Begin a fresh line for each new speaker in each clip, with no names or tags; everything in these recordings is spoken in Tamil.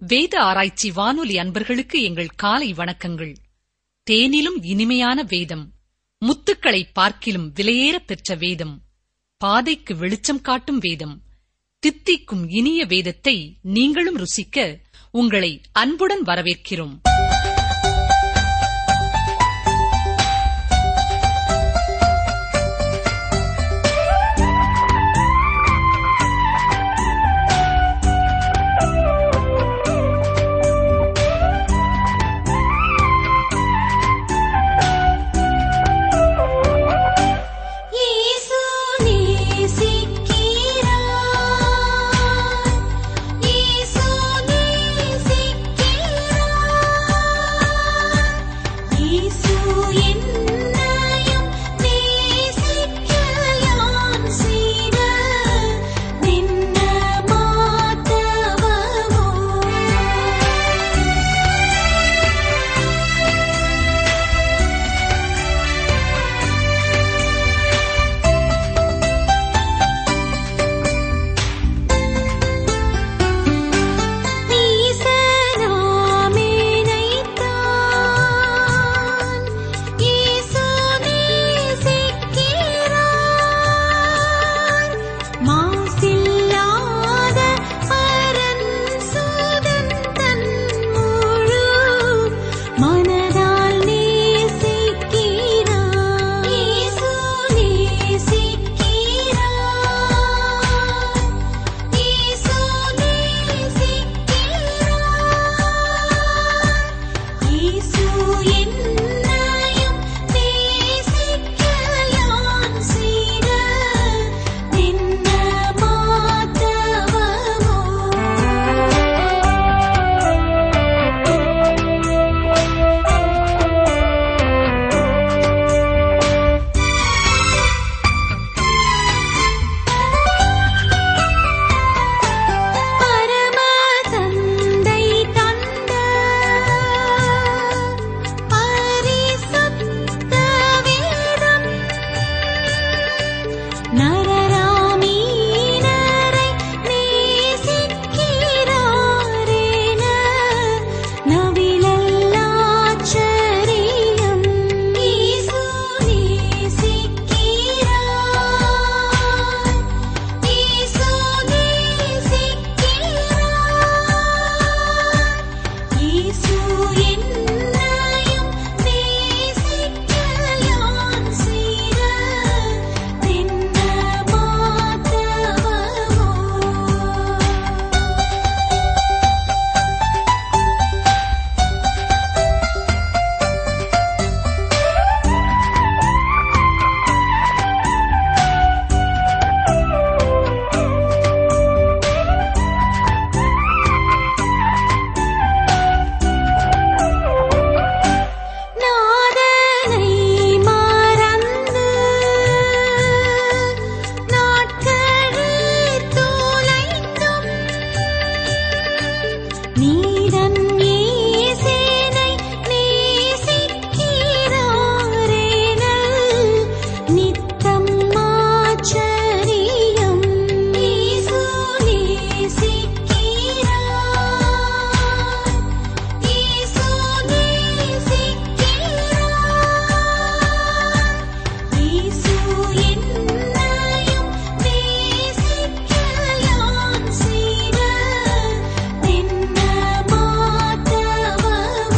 வேத ஆராய்ச்சி வானொலி அன்பர்களுக்கு எங்கள் காலை வணக்கங்கள் தேனிலும் இனிமையான வேதம் முத்துக்களை பார்க்கிலும் விலையேறப் பெற்ற வேதம் பாதைக்கு வெளிச்சம் காட்டும் வேதம் தித்திக்கும் இனிய வேதத்தை நீங்களும் ருசிக்க உங்களை அன்புடன் வரவேற்கிறோம்
இயேசு நேசிக்கிறார் இயேசு நேசிக்கிறார் இயேசு என்னையும் நேசிக்க யான் செய்த நின்ன மாத்தவமோ நீசனாமேனைத்தான் இயேசு நேசிக்கிறார் மாசில்லாத பரன்சுதன் தன் முழு மனதால் நேசிக்கிறார் இயேசு நேசிக்கிறார் இயேசு நேசிக்கிறார் இயேசு என்னையும் நேசிக்க யான் செய்த நின்ன மாத்தவமோ பரம தந்தை தந்த பரிசுத்த வேதம் நரராமீனரை நேசிக்கிறாரேன நவிலல்லாச்சரியம் இயேசு நேசிக்கிறார் இயேசு நேசிக்கிறார் இயேசு என்னையும் நேசிக்க யான் செய்த நின்ன மாத்தவமோ நாதனை மறந்து நாட்களில் தொலைந்தும் நீதன் இயேசுனை நேசிக்கிறாரேனல் நித்தம் ஆச்சரியம் இயேசு நேசிக்கிறார் இயேசு நேசிக்கிறார் இயேசு என்னையும் நேசிக்க யான் செய்த நின்ன மாத்தவமோ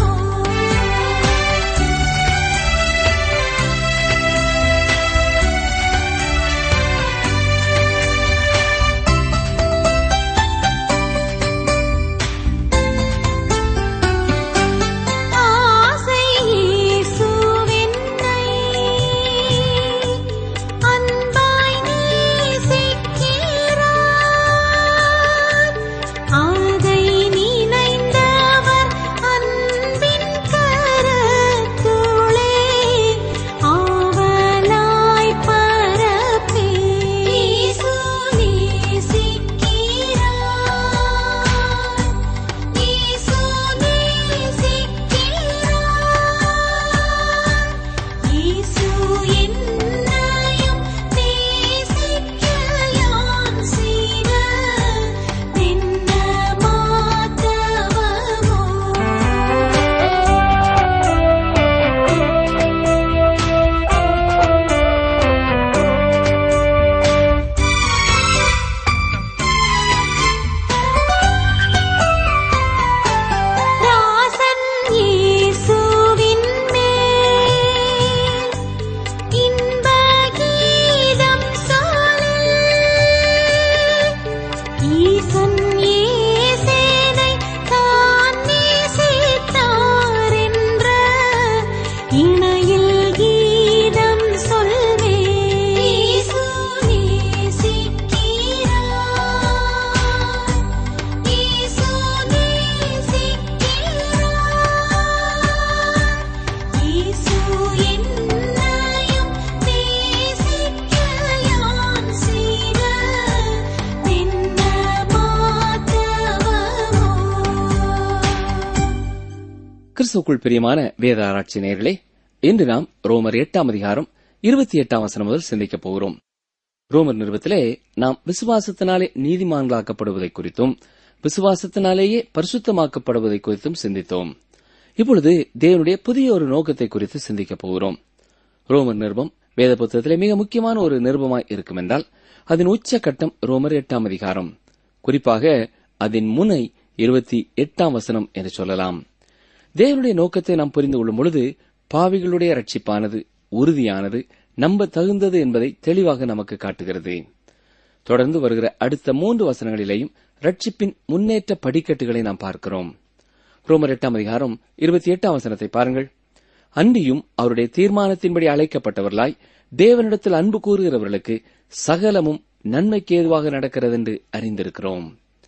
ஆசை இயேசுவென்னை அன்பாய் நேசிக்கிறார் அதை நினைந்தவர் அன்பின் கரத்துளே ஆவலாய் பரப்பே இயேசு நேசிக்கிறார் இயேசு நேசிக்கிறார் இயேசு என்னையும் நேசிக்க யான் செய்த நின்ன மாத்தவமோ
கிறிஸ்துக்குள் பிரியமான வேத ஆராய்ச்சி நேயர்களே இன்று நாம் ரோமர் எட்டாம் அதிகாரம் இருபத்தி எட்டாம் வசனம் முதல் சிந்திக்கப் போகிறோம் ரோமர் நிறுவத்திலே நாம் விசுவாசத்தினாலே நீதிமான்களாக்கப்படுவதை குறித்தும் விசுவாசத்தினாலேயே பரிசுத்தமாக்கப்படுவதை குறித்தும் சிந்தித்தோம் இப்பொழுது தேவனுடைய புதிய ஒரு நோக்கத்தை குறித்து சிந்திக்கப் போகிறோம் ரோமர் நிருபம் வேத புத்தகத்திலே மிக முக்கியமான ஒரு நிருபமாய் இருக்கும் என்றால் அதன் உச்ச கட்டம் ரோமர் எட்டாம் அதிகாரம் குறிப்பாக அதன் முனை இருபத்தி எட்டாம் வசனம் என்று சொல்லலாம் தேவனுடைய நோக்கத்தை நாம் புரிந்து கொள்ளும் பொழுது பாவிகளுடைய ரட்சிப்பானது உறுதியானது நம்ப தகுந்தது என்பதை தெளிவாக நமக்கு காட்டுகிறது தொடர்ந்து வருகிற அடுத்த மூன்று வசனங்களிலேயும் ரட்சிப்பின் முன்னேற்ற படிக்கட்டுகளை நாம் பார்க்கிறோம் ரோமர் எட்டாம் அதிகாரம் இருபத்தி எட்டாம் வசனத்தை பாருங்கள் அன்றியும் அவருடைய தீர்மானத்தின்படி அழைக்கப்பட்டவர்களாய் தேவனிடத்தில் அன்பு கூறுகிறவர்களுக்கு சகலமும் நன்மைக்கு ஏதுவாக நடக்கிறது என்று அறிந்திருக்கிறோம்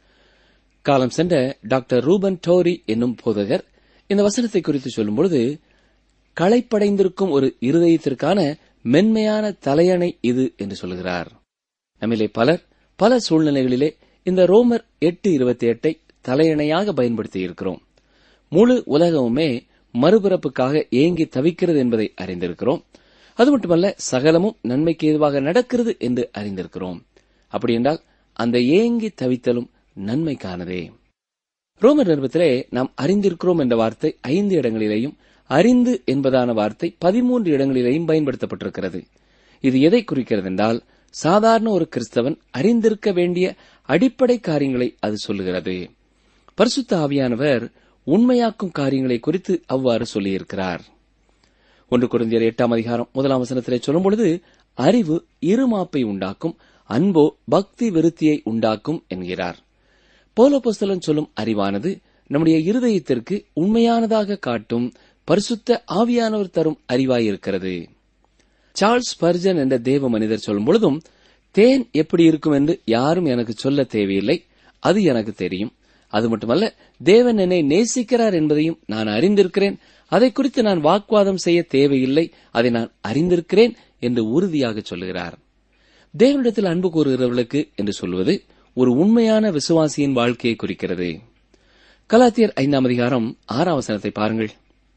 காலம் சென்ற டாக்டர் ரூபன் டோரி என்னும் போதகர் இந்த வசனத்தை குறித்து சொல்லும்பொழுது களைப்படைந்திருக்கும் ஒரு இருதயத்திற்கான மென்மையான தலையணை இது என்று சொல்கிறார் நம்மிலே பலர் பல சூழ்நிலைகளிலே இந்த ரோமர் எட்டு இருபத்தி எட்டை தலையணையாக பயன்படுத்தி இருக்கிறோம் முழு உலகமுமே மறுபிறப்புக்காக ஏங்கி தவிக்கிறது என்பதை அறிந்திருக்கிறோம் அது மட்டுமல்ல சகலமும் நன்மைக்கு ஏதுவாக நடக்கிறது என்று அறிந்திருக்கிறோம் அப்படி என்றால் அந்த ஏங்கி தவித்தலும் நன்மைக்கானதே ரோமர் நிருபத்திலே நாம் அறிந்திருக்கிறோம் என்ற வார்த்தை ஐந்து இடங்களிலேயும் அறிந்து என்பதான வார்த்தை பதிமூன்று இடங்களிலேயும் பயன்படுத்தப்பட்டிருக்கிறது இது எதை குறிக்கிறது என்றால் சாதாரண ஒரு கிறிஸ்தவன் அறிந்திருக்க வேண்டிய அடிப்படை காரியங்களை அது சொல்லுகிறது பரிசுத்த ஆவியானவர் உண்மையாக்கும் காரியங்களை குறித்து அவ்வாறு சொல்லியிருக்கிறார் ஒன்று குருந்தியர் எட்டாம் அதிகாரம் முதலாம் வசனத்திலே சொல்லும் பொழுது அறிவு இருமாப்பை உண்டாக்கும் அன்போ பக்தி விருத்தியை உண்டாக்கும் என்கிறார் போலோபோஸ்தலன் சொல்லும் அறிவானது நம்முடைய இருதயத்திற்கு உண்மையானதாக காட்டும் பரிசுத்த ஆவியானவர் தரும் அறிவாயிருக்கிறது சார்ல்ஸ் பர்ஜன் என்ற தேவ மனிதர் சொல்லும் பொழுதும் தேன் எப்படி இருக்கும் என்று யாரும் எனக்கு சொல்ல தேவையில்லை அது எனக்கு தெரியும் அது மட்டுமல்ல தேவன் என்னை நேசிக்கிறார் என்பதையும் நான் அறிந்திருக்கிறேன் அதை குறித்து நான் வாக்குவாதம் செய்ய தேவையில்லை அதை நான் அறிந்திருக்கிறேன் என்று உறுதியாக சொல்லுகிறார் தேவனிடத்தில் அன்பு கூறுகிறவர்களுக்கு என்று சொல்வது ஒரு உண்மையான விசுவாசியின் வாழ்க்கையை குறிக்கிறது கலாத்தியர் ஐந்தாம் அதிகாரம் ஆறாம் வசனத்தை பாருங்கள்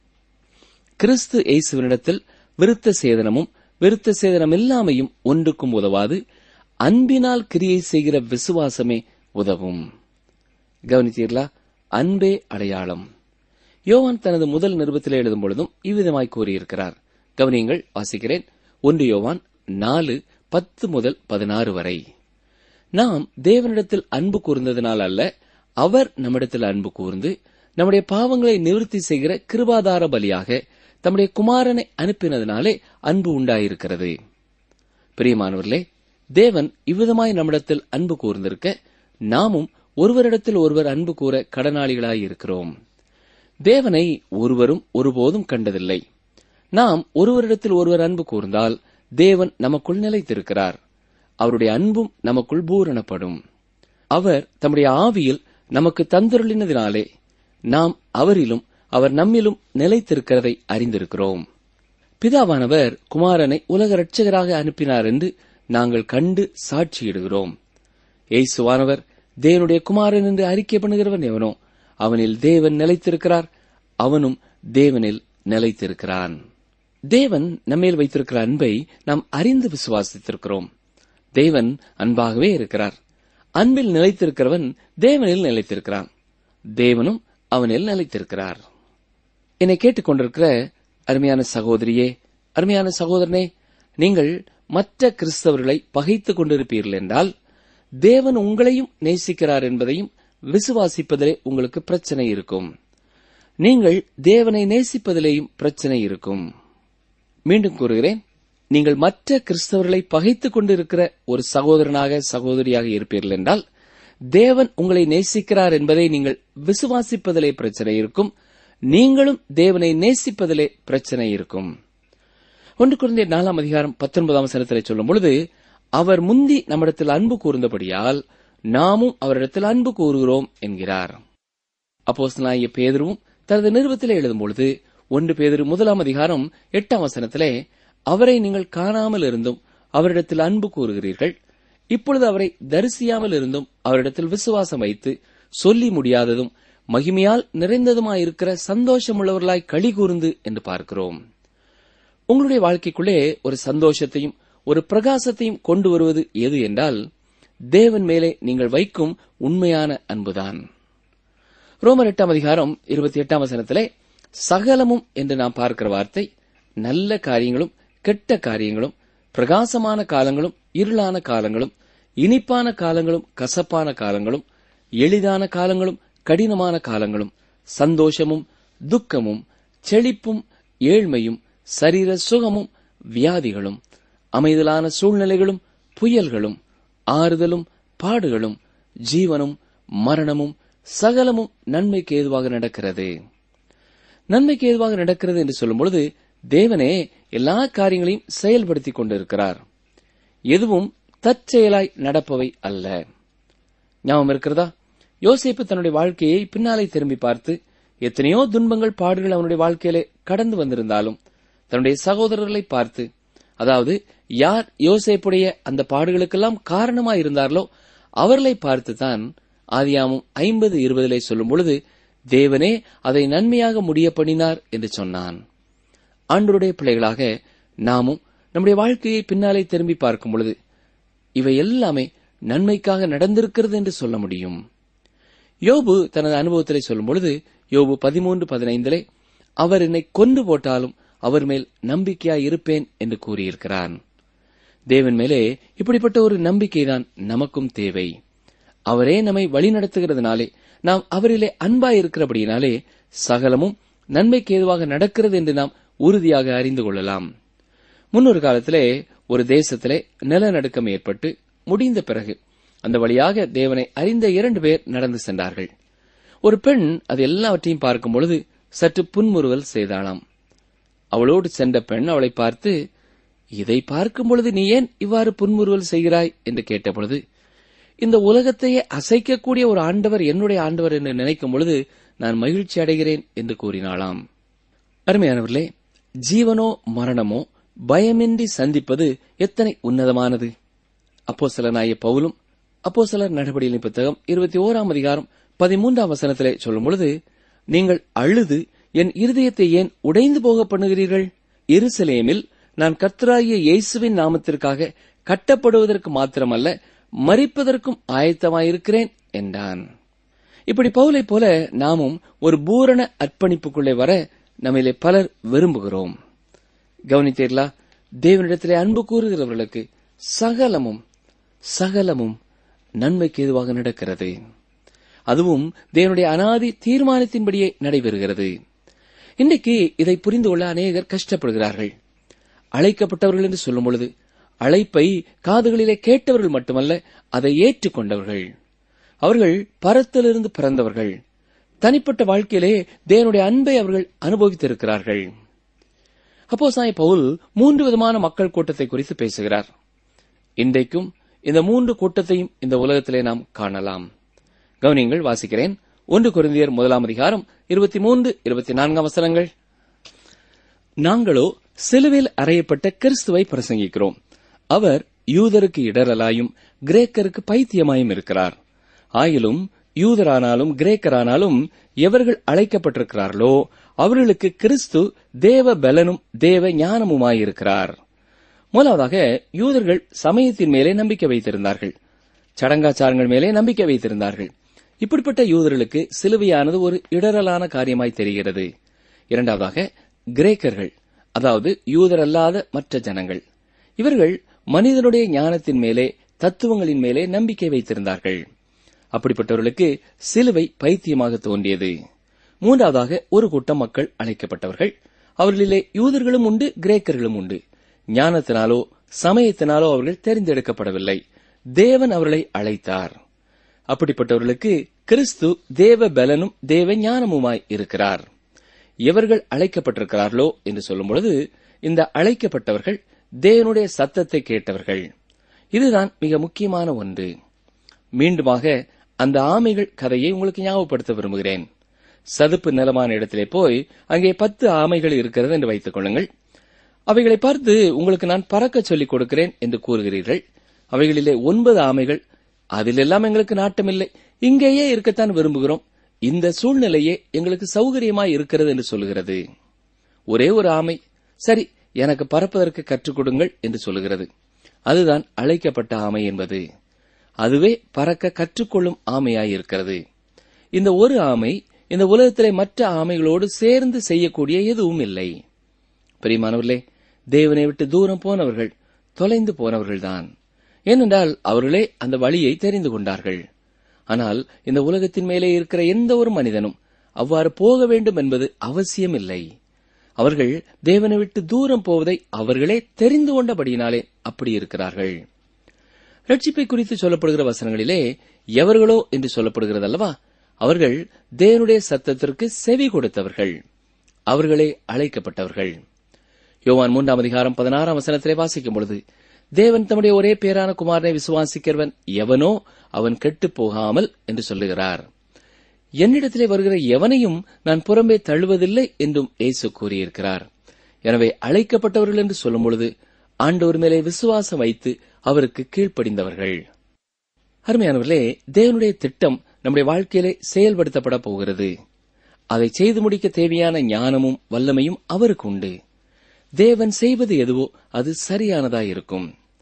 கிறிஸ்து இயேசுவனிடத்தில் விருத்த சேதனமும் விருத்த சேதனம் இல்லாமையும் ஒன்றுக்கும் உதவாது அன்பினால் கிரியை செய்கிற விசுவாசமே உதவும் கவனித்தீர்களா அன்பே அடையாளம் யோவான் தனது முதல் நிருபத்தில் எழுதும் பொழுதும் இவ்விதமாய் கூறியிருக்கிறார் கவனியங்கள் வாசிக்கிறேன் ஒன்று யோவான் நாலு பத்து முதல் பதினாறு வரை நாம் தேவனிடத்தில் அன்பு கூர்ந்ததினால் அல்ல அவர் நம்மிடத்தில் அன்பு கூர்ந்து நம்முடைய பாவங்களை நிவர்த்தி செய்கிற கிருபாதார பலியாக தம்முடைய குமாரனை அனுப்பினதினாலே அன்பு உண்டாயிருக்கிறது பிரியமானவர்களே தேவன் இவ்விதமாய் நம்மிடத்தில் அன்பு கூர்ந்திருக்க நாமும் ஒருவரிடத்தில் ஒருவர் அன்பு கூற கடனாளிகளாய் இருக்கிறோம் தேவனை ஒருவரும் ஒருபோதும் கண்டதில்லை நாம் ஒருவரிடத்தில் ஒருவர் அன்பு கூர்ந்தால் தேவன் நமக்குள் நிலைத்திருக்கிறார் அவருடைய அன்பும் நமக்குள் பூரணப்படும் அவர் தம்முடைய ஆவியில் நமக்கு தந்துருளினதினாலே நாம் அவரிலும் அவர் நம்மிலும் நிலைத்திருக்கிறதை அறிந்திருக்கிறோம் பிதாவானவர் குமாரனை உலக இரட்சகராக அனுப்பினார் என்று நாங்கள் கண்டு சாட்சியிடுகிறோம் ஏசுவானவர் தேவனுடைய குமாரன் என்று அறிக்கை பண்ணுகிறவன் எவனோ அவனில் தேவன் நிலைத்திருக்கிறார் அவனும் தேவனில் நிலைத்திருக்கிறான் தேவன் நம்மேல் வைத்திருக்கிற அன்பை நாம் அறிந்து விசுவாசித்திருக்கிறோம் தேவன் அன்பாகவே இருக்கிறார் அன்பில் நிலைத்திருக்கிறவன் தேவனில் நிலைத்திருக்கிறான் தேவனும் அவனில் நிலைத்திருக்கிறார் என்னை கேட்டுக்கொண்டிருக்கிற அருமையான சகோதரியே அருமையான சகோதரனே நீங்கள் மற்ற கிறிஸ்தவர்களை பகைத்துக் கொண்டிருப்பீர்கள் என்றால் தேவன் உங்களையும் நேசிக்கிறார் என்பதையும் விசுவாசிப்பதிலே உங்களுக்கு பிரச்சனை இருக்கும் நீங்கள் தேவனை நேசிப்பதிலேயும் பிரச்சனை இருக்கும் மீண்டும் கூறுகிறேன் நீங்கள் மற்ற கிறிஸ்தவர்களை பகைத்துக் கொண்டிருக்கிற ஒரு சகோதரனாக சகோதரியாக இருப்பீர்கள் என்றால் தேவன் உங்களை நேசிக்கிறார் என்பதை நீங்கள் விசுவாசிப்பதிலே பிரச்சனை இருக்கும் நீங்களும் தேவனை நேசிப்பதிலே பிரச்சனை இருக்கும் ஒன்று குழந்தை நாலாம் அதிகாரம் பத்தொன்பதாம் வசனத்திலே சொல்லும் பொழுது அவர் முந்தி நம்மிடத்தில் அன்பு கூர்ந்தபடியால் நாமும் அவரிடத்தில் அன்பு கூறுகிறோம் என்கிறார் அப்போஸ்தலனாகிய பேதுருவும் தனது நிருபத்திலே எழுதும் பொழுது ஒன்று பேதுரு முதலாம் அதிகாரம் எட்டாம் வசனத்திலே அவரை நீங்கள் காணாமல் இருந்தும் அவரிடத்தில் அன்பு கூறுகிறீர்கள் இப்பொழுது அவரை தரிசியாமல் இருந்தும் அவரிடத்தில் விசுவாசம் வைத்து சொல்லி முடியாததும் மகிமையால் நிறைந்ததுமாயிருக்கிற சந்தோஷமுள்ளவர்களாய் களி கூர்ந்து என்று பார்க்கிறோம் உங்களுடைய வாழ்க்கைக்குள்ளே ஒரு சந்தோஷத்தையும் ஒரு பிரகாசத்தையும் கொண்டு வருவது எது என்றால் தேவன் மேலே நீங்கள் வைக்கும் உண்மையான அன்புதான் ரோமர் எட்டாம் அதிகாரம் இருபத்தி எட்டாம் வசனத்திலே சகலமும் என்று நாம் பார்க்கிற வார்த்தை நல்ல காரியங்களும் கெட்ட காரியங்களும் பிரகாசமான காலங்களும் இருளான காலங்களும் இனிப்பான காலங்களும் கசப்பான காலங்களும் எளிதான காலங்களும் கடினமான காலங்களும் சந்தோஷமும் துக்கமும் செழிப்பும் ஏழ்மையும் சரீர சுகமும் வியாதிகளும் அமைதலான சூழ்நிலைகளும் புயல்களும் ஆறுதலும் பாடுகளும் ஜீவனும் மரணமும் சகலமும் நன்மைக்கு ஏதுவாக நடக்கிறது நன்மைக்கு ஏதுவாக நடக்கிறது என்று சொல்லும் பொழுது தேவனே எல்லா காரியங்களையும் செயல்படுத்திக் கொண்டிருக்கிறார் எதுவும் தற்செயலாய் நடப்பவை அல்ல ஞாபகம் இருக்கிறதா யோசேப்பு தன்னுடைய வாழ்க்கையை பின்னாலே திரும்பி பார்த்து எத்தனையோ துன்பங்கள் பாடுகள் அவனுடைய வாழ்க்கையிலே கடந்து வந்திருந்தாலும் தன்னுடைய சகோதரர்களை பார்த்து அதாவது யார் யோசேப்புடைய அந்த பாடுகளுக்கெல்லாம் காரணமாய் இருந்தார்களோ அவர்களை பார்த்துதான் ஆதியாமும் ஐம்பது இருபதிலே சொல்லும் பொழுது தேவனே அதை நன்மையாக முடிய பண்ணினார் என்று சொன்னான் ஆண்டருடைய பிள்ளைகளாக நாமும் நம்முடைய வாழ்க்கையை பின்னாலே திரும்பி பார்க்கும் பொழுது இவை எல்லாமே நன்மைக்காக நடந்திருக்கிறது என்று சொல்ல முடியும் யோபு தனது அனுபவத்திலே சொல்லும் பொழுது யோபு பதிமூன்று பதினைந்திலே அவர் என்னை கொன்று போட்டாலும் அவர் மேல் நம்பிக்கையாய் இருப்பேன் என்று கூறியிருக்கிறான் தேவன் மேலே இப்படிப்பட்ட ஒரு நம்பிக்கைதான் நமக்கும் தேவை அவரே நம்மை வழிநடத்துகிறதுனாலே நாம் அவரிலே அன்பாய் இருக்கிறபடியினாலே சகலமும் நன்மைக்கு ஏதுவாக நடக்கிறது என்று நாம் உறுதியாக அறிந்து கொள்ளலாம் முன்னொரு காலத்திலே ஒரு தேசத்திலே நிலநடுக்கம் ஏற்பட்டு முடிந்த பிறகு அந்த வழியாக தேவனை அறிந்த இரண்டு பேர் நடந்து சென்றார்கள் ஒரு பெண் அது எல்லாவற்றையும் பார்க்கும் பொழுது சற்று புன்முறுவல் செய்தாளாம் அவளோடு சென்ற பெண் அவளை பார்த்து இதை பார்க்கும் பொழுது நீ ஏன் இவ்வாறு புன்முறுவல் செய்கிறாய் என்று கேட்டபொழுது இந்த உலகத்தையே அசைக்கக்கூடிய ஒரு ஆண்டவர் என்னுடைய ஆண்டவர் என்று நினைக்கும் பொழுது நான் மகிழ்ச்சி அடைகிறேன் என்று கூறினாளாம் அருமையானவர்களே ஜீவனோ மரணமோ பயமின்றி சந்திப்பது எத்தனை உன்னதமானது அப்போ சிலனாய பவுலும் அப்போ சிலர் நடவடிக்கையின் புத்தகம் இருபத்தி ஓராம் அதிகாரம் பதிமூன்றாம் வசனத்திலே சொல்லும் பொழுது நீங்கள் அழுது என் இருதயத்தை ஏன் உடைந்து போக பண்ணுகிறீர்கள் எருசலேமில் நான் கர்த்தராகிய இயேசுவின் நாமத்திற்காக கட்டப்படுவதற்கு மாத்திரமல்ல மறிப்பதற்கும் ஆயத்தமாயிருக்கிறேன் என்றான் இப்படி பவுலை போல நாமும் ஒரு பூரண அர்ப்பணிப்புக்குள்ளே வர நம்மிலே பலர் விரும்புகிறோம் கவனித்தீர்களா தேவனிடத்திலே அன்பு கூறுகிறவர்களுக்கு சகலமும் சகலமும் நன்மைக்கு எதுவாக நடக்கிறது அதுவும் தேவனுடைய அனாதி தீர்மானத்தின்படியே நடைபெறுகிறது இன்றைக்கு இதை புரிந்து கொள்ள அநேகர் கஷ்டப்படுகிறார்கள் அழைக்கப்பட்டவர்கள் என்று சொல்லும் பொழுது அழைப்பை காதுகளிலே கேட்டவர்கள் மட்டுமல்ல அதை ஏற்றுக்கொண்டவர்கள் அவர்கள் பரத்திலிருந்து பிறந்தவர்கள் தனிப்பட்ட வாழ்க்கையிலே தேவனுடைய அன்பை அவர்கள் அனுபவித்திருக்கிறார்கள் அப்போ சாய் பவுல் மூன்று விதமான மக்கள் கூட்டத்தை குறித்து பேசுகிறார் இன்றைக்கும் இந்த மூன்று கூட்டத்தையும் இந்த உலகத்திலே நாம் காணலாம் கவனியங்கள் வாசிக்கிறேன் ஒன்று குருந்தியர் முதலாம் அதிகாரம் இருபத்தி மூன்று இருபத்தி நான்காம் வசனங்கள் நாங்களோ சிலுவையில் அறையப்பட்ட கிறிஸ்துவை பிரசங்கிக்கிறோம் அவர் யூதருக்கு இடரலாயும் கிரேக்கருக்கு பைத்தியமாயும் இருக்கிறார் ஆயிலும் யூதரானாலும் கிரேக்கரானாலும் எவர்கள் அழைக்கப்பட்டிருக்கிறார்களோ அவர்களுக்கு கிறிஸ்து தேவ பலனும் தேவ ஞானமுமாயிருக்கிறார் முதலாவதாக யூதர்கள் சமயத்தின் மேலே நம்பிக்கை வைத்திருந்தார்கள் சடங்காச்சாரங்கள் மேலே நம்பிக்கை வைத்திருந்தார்கள் இப்படிப்பட்ட யூதர்களுக்கு சிலுவையானது ஒரு இடரலான காரியமாய் தெரிகிறது இரண்டாவதாக கிரேக்கர்கள் அதாவது யூதரல்லாத மற்ற ஜனங்கள் இவர்கள் மனிதனுடைய ஞானத்தின் மேலே தத்துவங்களின் மேலே நம்பிக்கை வைத்திருந்தார்கள் அப்படிப்பட்டவர்களுக்கு சிலுவை பைத்தியமாக தோன்றியது மூன்றாவதாக ஒரு கூட்டம் மக்கள் அழைக்கப்பட்டவர்கள் அவர்களிலே யூதர்களும் உண்டு கிரேக்கர்களும் உண்டு ஞானத்தினாலோ சமயத்தினாலோ அவர்கள் தெரிந்தெடுக்கப்படவில்லை தேவன் அவர்களை அழைத்தார் அப்படிப்பட்டவர்களுக்கு கிறிஸ்து தேவ பலனும் தேவ ஞானமுமாய் இருக்கிறார் எவர்கள் அழைக்கப்பட்டிருக்கிறார்களோ என்று சொல்லும் பொழுது இந்த அழைக்கப்பட்டவர்கள் தேவனுடைய சத்தத்தை கேட்டவர்கள் இதுதான் மிக முக்கியமான ஒன்று மீண்டுமாக அந்த ஆமைகள் கதையை உங்களுக்கு ஞாபகப்படுத்த விரும்புகிறேன் சதுப்பு நிலமான இடத்திலே போய் அங்கே பத்து ஆமைகள் இருக்கிறது என்று வைத்துக் கொள்ளுங்கள் அவைகளை பார்த்து உங்களுக்கு நான் பறக்க சொல்லிக் கொடுக்கிறேன் என்று கூறுகிறீர்கள் அவைகளிலே ஒன்பது ஆமைகள் அதிலெல்லாம் எங்களுக்கு நாட்டமில்லை இங்கேயே இருக்கத்தான் விரும்புகிறோம் இந்த சூழ்நிலையே எங்களுக்கு சௌகரியமாய் இருக்கிறது என்று சொல்லுகிறது ஒரே ஒரு ஆமை சரி எனக்கு பறப்பதற்கு கற்றுக் கொடுங்கள் என்று சொல்லுகிறது அதுதான் அழைக்கப்பட்ட ஆமை என்பது அதுவே பறக்க கற்றுக்கொள்ளும் ஆமையாய் இருக்கிறது இந்த ஒரு ஆமை இந்த உலகத்திலே மற்ற ஆமைகளோடு சேர்ந்து செய்யக்கூடிய எதுவும் இல்லை பிரியமானவர்களே தேவனை விட்டு தூரம் போனவர்கள் தொலைந்து போனவர்கள்தான் ஏனென்றால் அவர்களே அந்த வழியை தெரிந்து கொண்டார்கள் ஆனால் இந்த உலகத்தின் மேலே இருக்கிற எந்த ஒரு மனிதனும் அவ்வாறு போக வேண்டும் என்பது அவசியமில்லை அவர்கள் தேவனை விட்டு தூரம் போவதை அவர்களே தெரிந்து கொண்டபடியினாலே அப்படி இருக்கிறார்கள் ரட்சிப்பை குறித்து சொல்லப்படுகிற வசனங்களிலே எவர்களோ என்று சொல்லப்படுகிறது அல்லவா அவர்கள் தேவனுடைய சத்தத்திற்கு செவி கொடுத்தவர்கள் அவர்களே அழைக்கப்பட்டவர்கள் யோவான் மூன்றாம் அதிகாரம் பதினாறாம் வசனத்திலே வாசிக்கும் பொழுது தேவன் தம்முடைய ஒரே பேரான குமாரனை விசுவாசிக்கிறவன் எவனோ அவன் கெட்டுப் போகாமல் என்று சொல்லுகிறார் என்னிடத்திலே வருகிற எவனையும் நான் புறம்பே தள்ளுவதில்லை என்றும் இயேசு கூறியிருக்கிறார் எனவே அழைக்கப்பட்டவர்கள் என்று சொல்லும் பொழுது ஆண்டவர் மேலே விசுவாசம் வைத்து அவருக்கு கீழ்ப்படிந்தவர்கள் அருமையானவர்களே தேவனுடைய திட்டம் நம்முடைய வாழ்க்கையிலே செயல்படுத்தப்பட போகிறது அதை செய்து முடிக்க தேவையான ஞானமும் வல்லமையும் அவருக்கு உண்டு தேவன் செய்வது எதுவோ அது சரியானதாயிருக்கும்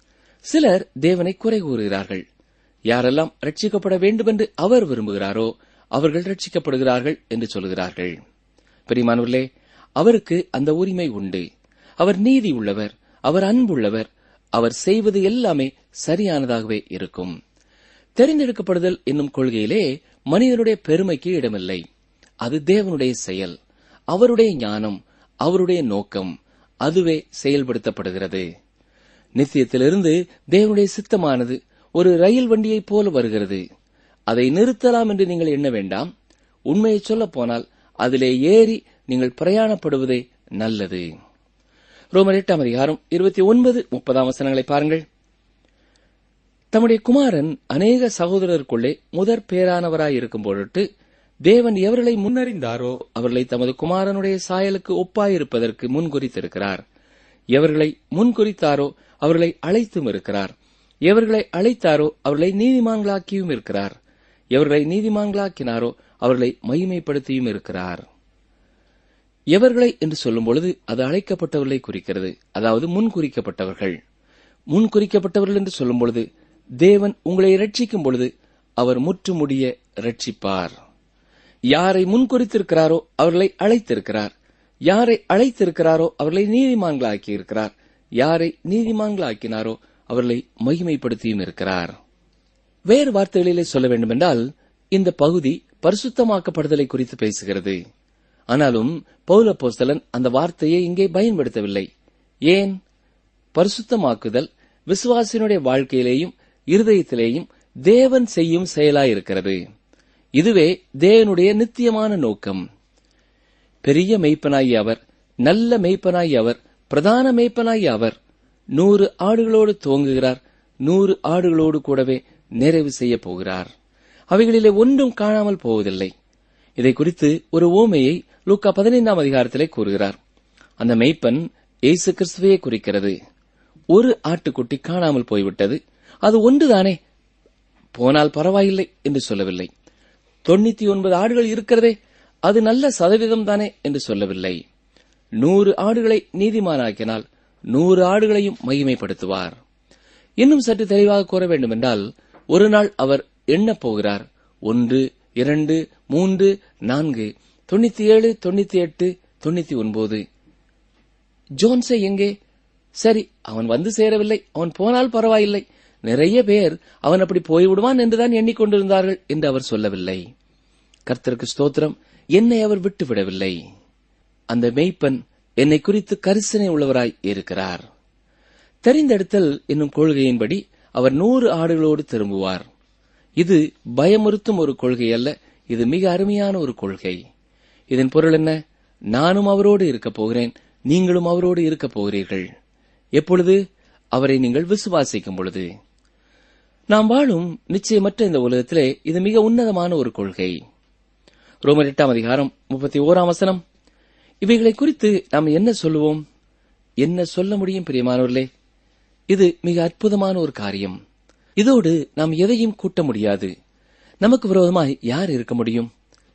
சிலர் தேவனை குறை கூறுகிறார்கள் யாரெல்லாம் ரட்சிக்கப்பட வேண்டுமென்று அவர் விரும்புகிறாரோ அவர்கள் ரட்சிக்கப்படுகிறார்கள் என்று சொல்கிறார்கள் பெரியமானவர்களே அவருக்கு அந்த உரிமை உண்டு அவர் நீதி உள்ளவர் அவர் அன்புள்ளவர் அவர் செய்வது எல்லாமே சரியானதாகவே இருக்கும் தெரிந்தெடுக்கப்படுதல் என்னும் கொள்கையிலே மனிதனுடைய பெருமைக்கு இடமில்லை அது தேவனுடைய செயல் அவருடைய ஞானம் அவருடைய நோக்கம் அதுவே செயல்படுத்தப்படுகிறது நித்தியத்திலிருந்து தேவனுடைய சித்தமானது ஒரு ரயில் வண்டியைப் போல வருகிறது அதை நிறுத்தலாம் என்று நீங்கள் எண்ண வேண்டாம் உண்மையை சொல்லப் போனால் அதிலே ஏறி நீங்கள் பிரயாணப்படுவதே நல்லது ரோமர் எட்டாம் அதிகாரம் இருபத்தி ஒன்பது முப்பதாம் வசனங்களை பாருங்கள் தம்முடைய குமாரன் அநேக சகோதரருக்குள்ளே முதற் பேரானவராயிருக்கும் பொருட்டு தேவன் எவர்களை முன்னறிந்தாரோ அவர்களை தமது குமாரனுடைய சாயலுக்கு ஒப்பாயிருப்பதற்கு முன்குறித்திருக்கிறார் எவர்களை முன்குறித்தாரோ அவர்களை அழைத்தும் இருக்கிறார் எவர்களை அழைத்தாரோ அவர்களை நீதிமான்களாக்கியும் இருக்கிறார் எவர்களை நீதிமான்களாக்கினாரோ அவர்களை மகிமைப்படுத்தியும் இருக்கிறார் எவர்களை என்று சொல்லும் பொழுது அது அழைக்கப்பட்டவர்களை குறிக்கிறது அதாவது முன்குறிக்கப்பட்டவர்கள் முன்குறிக்கப்பட்டவர்கள் என்று சொல்லும் பொழுது தேவன் உங்களை ரட்சிக்கும் பொழுது அவர் முற்றுமுடிய ரட்சிப்பார் யாரை முன்குறித்திருக்கிறாரோ அவர்களை அழைத்திருக்கிறார் யாரை அழைத்திருக்கிறாரோ அவர்களை நீதிமான்களாக்கி இருக்கிறார் யாரை நீதிமான்களாக்கினாரோ அவர்களை மகிமைப்படுத்தியும் இருக்கிறார் வேறு வார்த்தைகளிலே சொல்ல வேண்டுமென்றால் இந்த பகுதி பரிசுத்தமாக்கப்படுதலை குறித்து பேசுகிறது ஆனாலும் பௌலப்போஸ்தலன் அந்த வார்த்தையை இங்கே பயன்படுத்தவில்லை ஏன் பரிசுத்தமாக்குதல் விசுவாசினுடைய வாழ்க்கையிலேயும் இருதயத்திலேயும் தேவன் செய்யும் செயலாயிருக்கிறது இதுவே தேவனுடைய நித்தியமான நோக்கம் பெரிய மெய்ப்பனாய் அவர் நல்ல மெய்ப்பனாய் அவர் பிரதான மெய்ப்பனாய் அவர் நூறு ஆடுகளோடு துவங்குகிறார் நூறு ஆடுகளோடு கூடவே நிறைவு செய்ய போகிறார் அவைகளிலே ஒன்றும் காணாமல் போவதில்லை இதை குறித்து ஒரு ஓமையை லூக்கா பதினைந்தாம் அதிகாரத்திலே கூறுகிறார் அந்த மெய்ப்பன் இயேசு கிறிஸ்துவையே குறிக்கிறது ஒரு ஆட்டுக்குட்டி காணாமல் போய்விட்டது அது ஒன்றுதானே போனால் பரவாயில்லை என்று சொல்லவில்லை தொண்ணூத்தி ஒன்பது ஆடுகள் இருக்கிறதே அது நல்ல சதவீதம் தானே என்று சொல்லவில்லை நூறு ஆடுகளை நீதிமானாக்கினால் நூறு ஆடுகளையும் மகிமைப்படுத்துவார் இன்னும் சற்று தெளிவாக கூற வேண்டுமென்றால் ஒரு நாள் அவர் எண்ணப் போகிறார் ஒன்று இரண்டு மூன்று நான்கு தொண்ணூத்தி ஏழு தொண்ணூத்தி எட்டு தொண்ணூத்தி ஒன்பது ஜோன்ஸே எங்கே சரி அவன் வந்து சேரவில்லை அவன் போனால் பரவாயில்லை நிறைய பேர் அவன் அப்படி போய்விடுவான் என்றுதான் எண்ணிக்கொண்டிருந்தார்கள் என்று அவர் சொல்லவில்லை கர்த்தருக்கு ஸ்தோத்திரம் என்னை அவர் விட்டுவிடவில்லை அந்த மெய்ப்பன் என்னை குறித்து கரிசனை உள்ளவராய் இருக்கிறார் தெரிந்தெடுத்தல் என்னும் கொள்கையின்படி அவர் நூறு ஆடுகளோடு திரும்புவார் இது பயமுறுத்தும் ஒரு கொள்கை அல்ல இது மிக அருமையான ஒரு கொள்கை இதன் பொருள் என்ன நானும் அவரோடு இருக்கப் போகிறேன் நீங்களும் அவரோடு இருக்கப் போகிறீர்கள் எப்பொழுது அவரை நீங்கள் விசுவாசிக்கும் பொழுது நாம் வாழும் நிச்சயமற்ற இந்த உலகத்திலே இது மிக உன்னதமான ஒரு கொள்கை ரோமர் எட்டாம் அதிகாரம் முப்பத்தி ஓராம் வசனம் இவைகளை குறித்து நாம் என்ன சொல்லுவோம் என்ன சொல்ல முடியும் பிரியமானவர்களே இது மிக அற்புதமான ஒரு காரியம் இதோடு நாம் எதையும் கூட்ட முடியாது நமக்கு விரோதமாய் யார் இருக்க முடியும்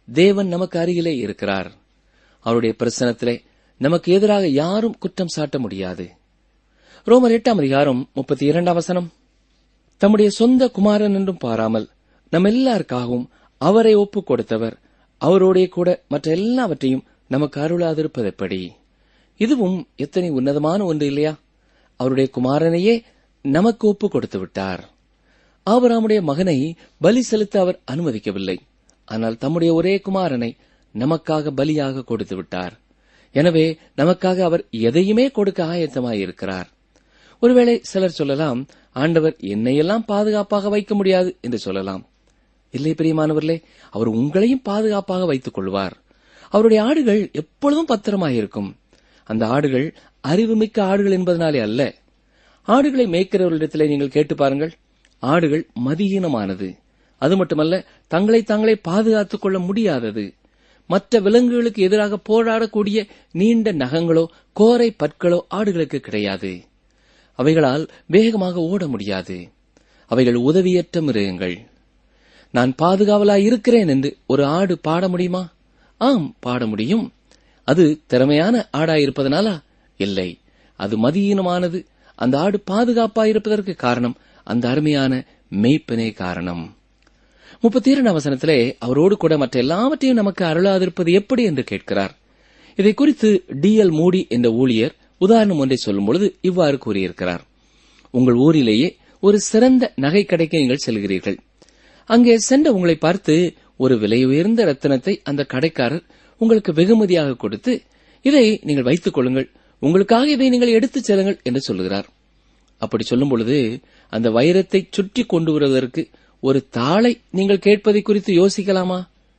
தேவன் நமக்கு அருகிலே இருக்கிறார் அவருடைய பிரசனத்திலே நமக்கு எதிராக யாரும் குற்றம் சாட்ட முடியாது ரோமர் எட்டாம் அதிகாரம் முப்பத்தி இரண்டாம் வசனம் தம்முடைய சொந்த குமாரன் என்றும் பாராமல் நம் எல்லாருக்காகவும் அவரை ஒப்புக் கொடுத்தவர் அவரோடே கூட மற்ற எல்லாவற்றையும் நமக்கு அருளாதிருப்பது எப்படி இதுவும் எத்தனை உன்னதமான ஒன்று இல்லையா அவருடைய குமாரனையே நமக்கு ஒப்புக் கொடுத்து விட்டார் ஆபராமுடைய மகனை பலி செலுத்த அவர் அனுமதிக்கவில்லை ஆனால் தம்முடைய ஒரே குமாரனை நமக்காக பலியாக கொடுத்து விட்டார் எனவே நமக்காக அவர் எதையுமே கொடுக்க ஆயத்தமாயிருக்கிறார் ஒருவேளை சிலர் சொல்லலாம் ஆண்டவர் என்னையெல்லாம் பாதுகாப்பாக வைக்க முடியாது என்று சொல்லலாம் இல்லை பிரியமானவர்களே அவர் உங்களையும் பாதுகாப்பாக வைத்துக் கொள்வார் அவருடைய ஆடுகள் எப்பொழுதும் பத்திரமாயிருக்கும் அந்த ஆடுகள் அறிவுமிக்க ஆடுகள் என்பதனாலே அல்ல ஆடுகளை மேய்க்கிறவர்களிடத்திலே நீங்கள் கேட்டு பாருங்கள் ஆடுகள் மதியீனமானது அது மட்டுமல்ல தங்களை தாங்களே பாதுகாத்துக் கொள்ள முடியாதது மற்ற விலங்குகளுக்கு எதிராக போராடக்கூடிய நீண்ட நகங்களோ கோரை பற்களோ ஆடுகளுக்கு கிடையாது அவைகளால் வேகமாக ஓட முடியாது அவைகள் உதவியற்ற மிருகங்கள் நான் பாதுகாவலாய் இருக்கிறேன் என்று ஒரு ஆடு பாட முடியுமா ஆம் பாட முடியும் அது திறமையான ஆடாயிருப்பதனாலா இல்லை அது மதியீனமானது அந்த ஆடு பாதுகாப்பாயிருப்பதற்கு காரணம் அந்த அருமையான மெய்ப்பனே காரணம் முப்பத்தி இரண்டு அவசரத்திலே அவரோடு கூட மற்ற எல்லாவற்றையும் நமக்கு அருளாதிருப்பது எப்படி என்று கேட்கிறார் இதை குறித்து டி எல் மூடி என்ற ஊழியர் உதாரணம் ஒன்றை சொல்லும் பொழுது இவ்வாறு கூறியிருக்கிறார் உங்கள் ஊரிலேயே ஒரு சிறந்த நகை கடைக்கு நீங்கள் செல்கிறீர்கள் அங்கே சென்ற உங்களை பார்த்து ஒரு விலை உயர்ந்த ரத்தினத்தை அந்த கடைக்காரர் உங்களுக்கு வெகுமதியாக கொடுத்து இதை நீங்கள் வைத்துக் கொள்ளுங்கள் உங்களுக்காக இதை நீங்கள் எடுத்துச் செல்லுங்கள் என்று சொல்லுகிறார் அப்படி சொல்லும் பொழுது அந்த வைரத்தை சுற்றி கொண்டு வருவதற்கு ஒரு தாளை நீங்கள் கேட்பதை குறித்து யோசிக்கலாமா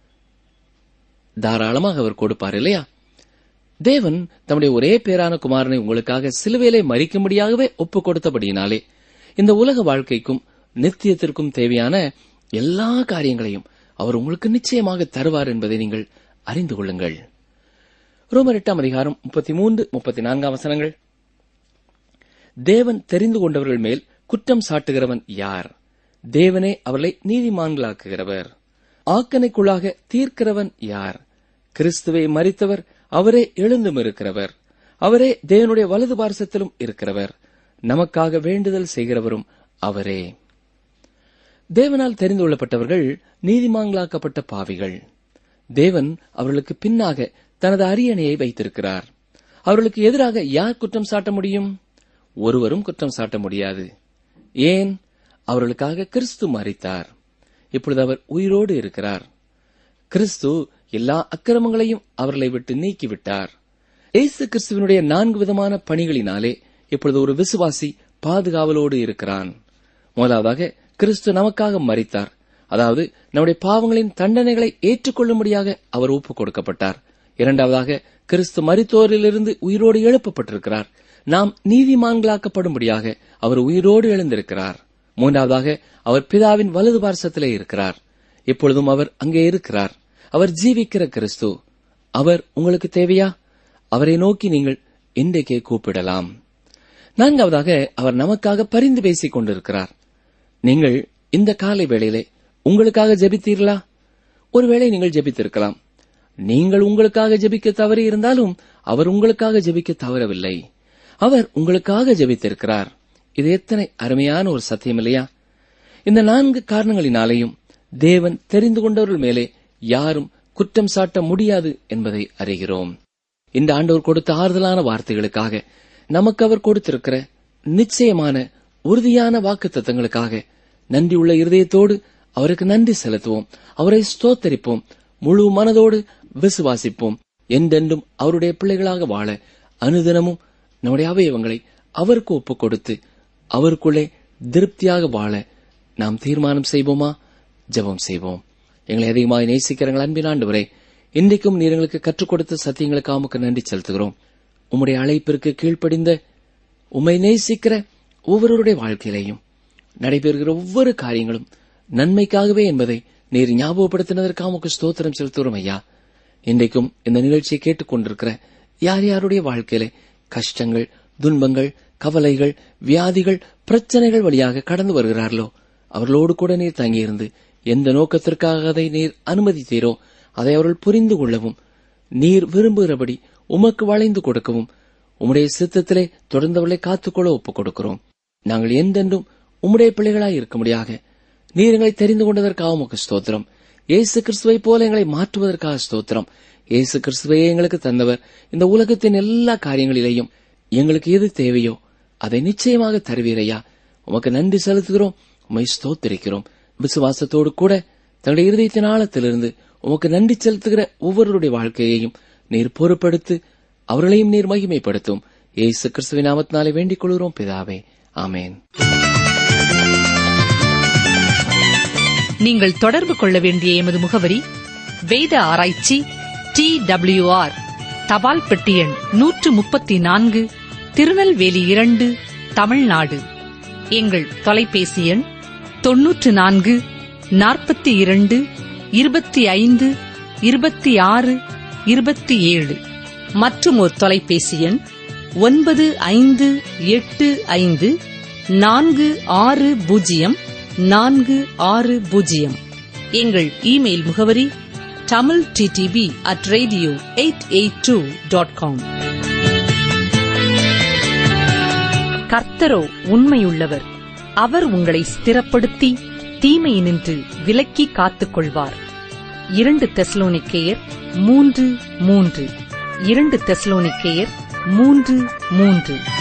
தாராளமாக அவர் கொடுப்பார் இல்லையா தேவன் தம்முடைய ஒரே பேரான குமாரனை உங்களுக்காக சிலுவையிலே மறிக்கும்படியாகவே ஒப்புக் கொடுத்தபடியினாலே இந்த உலக வாழ்க்கைக்கும் நித்தியத்திற்கும் தேவையான எல்லா காரியங்களையும் அவர் உங்களுக்கு நிச்சயமாக தருவார் என்பதை நீங்கள் அறிந்து கொள்ளுங்கள் ரோமர் எட்டாம் அதிகாரம் முப்பத்தி மூன்று முப்பத்தி நான்காம் வசனங்கள் தேவன் தெரிந்து கொண்டவர்கள் மேல் குற்றம் சாட்டுகிறவன் யார் தேவனே அவர்களை நீதிமான்களாக்குகிறவர் ஆக்கனைக்குள்ளாக தீர்க்கிறவன் யார் கிறிஸ்துவை மறித்தவர் அவரே எழுந்தும் இருக்கிறவர் அவரே தேவனுடைய வலது பார்சத்திலும் இருக்கிறவர் நமக்காக வேண்டுதல் செய்கிறவரும் அவரே தேவனால் தெரிந்து கொள்ளப்பட்டவர்கள் நீதிமான்களாக்கப்பட்ட பாவிகள் தேவன் அவர்களுக்கு பின்னாக தனது அரியணையை வைத்திருக்கிறார் அவர்களுக்கு எதிராக யார் குற்றம் சாட்ட முடியும் ஒருவரும் குற்றம் சாட்ட முடியாது ஏன் அவர்களுக்காக கிறிஸ்து மறித்தார் இப்பொழுது அவர் உயிரோடு இருக்கிறார் கிறிஸ்து எல்லா அக்கிரமங்களையும் அவர்களை விட்டு நீக்கிவிட்டார் இயேசு கிறிஸ்துவனுடைய நான்கு விதமான பணிகளினாலே இப்பொழுது ஒரு விசுவாசி பாதுகாவலோடு இருக்கிறான் முதலாவதாக கிறிஸ்து நமக்காக மறித்தார் அதாவது நம்முடைய பாவங்களின் தண்டனைகளை ஏற்றுக்கொள்ளும்படியாக அவர் ஒப்புக் கொடுக்கப்பட்டார் இரண்டாவதாக கிறிஸ்து மரித்தோரிலிருந்து உயிரோடு எழுப்பப்பட்டிருக்கிறார் நாம் நீதிமான்களாக்கப்படும்படியாக அவர் உயிரோடு எழுந்திருக்கிறார் மூன்றாவதாக அவர் பிதாவின் வலது பார்சத்திலே இருக்கிறார் இப்பொழுதும் அவர் அங்கே இருக்கிறார் அவர் ஜீவிக்கிற கிறிஸ்து அவர் உங்களுக்கு தேவையா அவரை நோக்கி நீங்கள் இன்றைக்கே கூப்பிடலாம் நான்காவதாக அவர் நமக்காக பரிந்து பேசிக் கொண்டிருக்கிறார் நீங்கள் இந்த காலை வேளையிலே உங்களுக்காக ஜெபித்தீர்களா ஒருவேளை நீங்கள் ஜெபித்திருக்கலாம் நீங்கள் உங்களுக்காக ஜெபிக்க தவறி இருந்தாலும் அவர் உங்களுக்காக ஜெபிக்க தவறவில்லை அவர் உங்களுக்காக ஜெபித்திருக்கிறார் இது எத்தனை அருமையான ஒரு சத்தியம் இல்லையா இந்த நான்கு காரணங்களினாலேயும் தேவன் தெரிந்து கொண்டவர்கள் மேலே யாரும் குற்றம் சாட்ட முடியாது என்பதை அறிகிறோம் இந்த ஆண்டவர் கொடுத்த ஆறுதலான வார்த்தைகளுக்காக நமக்கு அவர் கொடுத்திருக்கிற நிச்சயமான உறுதியான வாக்கு தத்தங்களுக்காக நன்றியுள்ள இருதயத்தோடு அவருக்கு நன்றி செலுத்துவோம் அவரை ஸ்தோத்தரிப்போம் முழு மனதோடு விசுவாசிப்போம் என்றென்றும் அவருடைய பிள்ளைகளாக வாழ அனுதினமும் நம்முடைய அவயவங்களை அவருக்கு ஒப்புக் கொடுத்து அவருக்குள்ளே திருப்தியாக வாழ நாம் தீர்மானம் செய்வோமா ஜெபம் செய்வோம் எங்களை அதிகமாக நேசிக்கிறங்கள் அன்பின் ஆண்டவரே இன்றைக்கும் நீர் எங்களுக்கு கற்றுக் கொடுத்த சத்தியங்களுக்கு ஆமுக்கு நன்றி செலுத்துகிறோம் உம்முடைய அழைப்பிற்கு கீழ்ப்படிந்த உம்மை நேசிக்கிற ஒவ்வொருவருடைய வாழ்க்கையிலையும் நடைபெறுகிற ஒவ்வொரு காரியங்களும் நன்மைக்காகவே என்பதை நீர் ஞாபகப்படுத்தினதற்காக உமக்கு ஸ்தோத்திரம் செலுத்துகிறோம் ஐயா இன்றைக்கும் இந்த நிகழ்ச்சியை கேட்டுக் கொண்டிருக்கிற யார் யாருடைய வாழ்க்கையில கஷ்டங்கள் துன்பங்கள் கவலைகள் வியாதிகள் பிரச்சனைகள் வழியாக கடந்து வருகிறார்களோ அவர்களோடு கூட நீர் தங்கியிருந்து எந்த நோக்கத்திற்காக அதை நீர் அனுமதித்தீரோ அதை அவர்கள் புரிந்து கொள்ளவும் நீர் விரும்புகிறபடி உமக்கு வளைந்து கொடுக்கவும் உம்முடைய சித்தத்திலே தொடர்ந்தவர்களை காத்துக்கொள்ள ஒப்புக் கொடுக்கிறோம் நாங்கள் என்றென்றும் உம்முடைய பிள்ளைகளாய் இருக்கும்படியாக நீர் எங்களை தெரிந்து கொண்டதற்காக உமக்கு ஸ்தோத்திரம் இயேசு கிறிஸ்துவை போல எங்களை மாற்றுவதற்காக ஸ்தோத்திரம் இயேசு கிறிஸ்துவையே எங்களுக்கு தந்தவர் இந்த உலகத்தின் எல்லா காரியங்களிலேயும் எங்களுக்கு எது தேவையோ அதை நிச்சயமாக தருவீரையா உமக்கு நன்றி செலுத்துகிறோம் உமை ஸ்தோத்திரிக்கிறோம் விசுவாசத்தோடு கூட தங்களுடைய இருதயத்தின் ஆழத்திலிருந்து உமக்கு நன்றி செலுத்துகிற ஒவ்வொருவருடைய வாழ்க்கையையும் நீர் பொறுப்படுத்து அவர்களையும் நீர் மகிமைப்படுத்தும் இயேசு கிறிஸ்துவின் நாமத்தினாலே வேண்டிக் கொள்கிறோம் பிதாவே ஆமேன்
நீங்கள் தொடர்பு கொள்ள வேண்டிய எமது முகவரி வேத ஆராய்ச்சி டி ஆர் தபால் பெட்டி எண் நூற்று முப்பத்தி நான்கு திருநெல்வேலி இரண்டு தமிழ்நாடு எங்கள் தொலைபேசி எண் தொன்னூற்று நான்கு நாற்பத்தி இரண்டு இருபத்தி ஐந்து இருபத்தி ஆறு இருபத்தி ஏழு மற்றும் ஒரு தொலைபேசி எண் ஒன்பது ஐந்து எட்டு ஐந்து நான்கு ஆறு பூஜ்ஜியம் நான்கு ஆறு பூஜ்ஜியம் எங்கள் இமெயில் முகவரி Tamil DTP at radio eight eight two dot com கர்த்தரோ உண்மையுள்ளவர் அவர் உங்களை ஸ்திரப்படுத்தி தீமையினின்று விலக்கி காத்துக் கொள்வார் இரண்டு தெஸ்லோனிக்கேயர் மூன்று மூன்று இரண்டு தெஸ்லோனிக்கேயர் மூன்று மூன்று